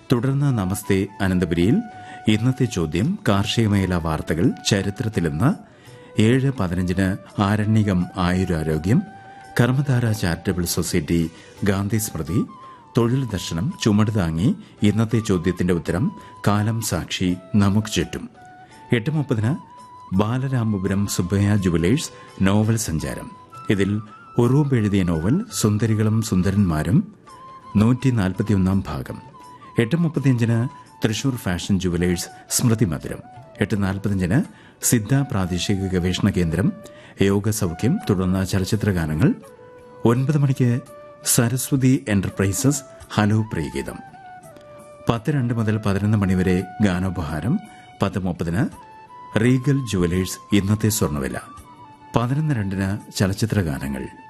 തുടർന്ന് നമസ്തേ അനന്തപുരിയിൽ ഇന്നത്തെ ചോദ്യം കാർഷിക മേഖല വാർത്തകൾ ചരിത്രത്തിലിന്ന് ഏഴ് പതിനഞ്ചിന് ആരണ്യകം ആയുരാരോഗ്യം കർമ്മധാര ചാരിറ്റബിൾ സൊസൈറ്റി ഗാന്ധി സ്മൃതി തൊഴിൽ ദർശനം ചുമട് താങ്ങി ഇന്നത്തെ ചോദ്യത്തിന്റെ ഉത്തരം കാലം സാക്ഷി നമുക്ക് ചുറ്റും എട്ട് മുപ്പതിന് ബാലരാമപുരം സുബ്ബയ്യ ജുവലേഴ്സ് നോവൽ സഞ്ചാരം ഇതിൽ ഉറൂബ് എഴുതിയ നോവൽ സുന്ദരികളും സുന്ദരന്മാരും നൂറ്റി നാൽപ്പത്തിയൊന്നാം ഭാഗം എട്ട് മുപ്പത്തിയഞ്ചിന് തൃശൂർ ഫാഷൻ ജുവലേഴ്സ് സ്മൃതി മധുരം എട്ട് നാൽപ്പത്തിയഞ്ചിന് സിദ്ധ പ്രാദേശിക ഗവേഷണ കേന്ദ്രം യോഗ സൗഖ്യം തുടർന്ന് ചലച്ചിത്ര ഗാനങ്ങൾ ഒൻപത് മണിക്ക് സരസ്വതി എന്റർപ്രൈസസ് ഹലോ പ്രിയഗീതം പത്ത് രണ്ട് മുതൽ പതിനൊന്ന് മണിവരെ ഗാനോപഹാരം പത്ത് മുപ്പതിന് റീഗൽ ജുവലേഴ്സ് ഇന്നത്തെ സ്വർണ്ണവില പതിനൊന്ന് രണ്ടിന് ചലച്ചിത്ര ഗാനങ്ങൾ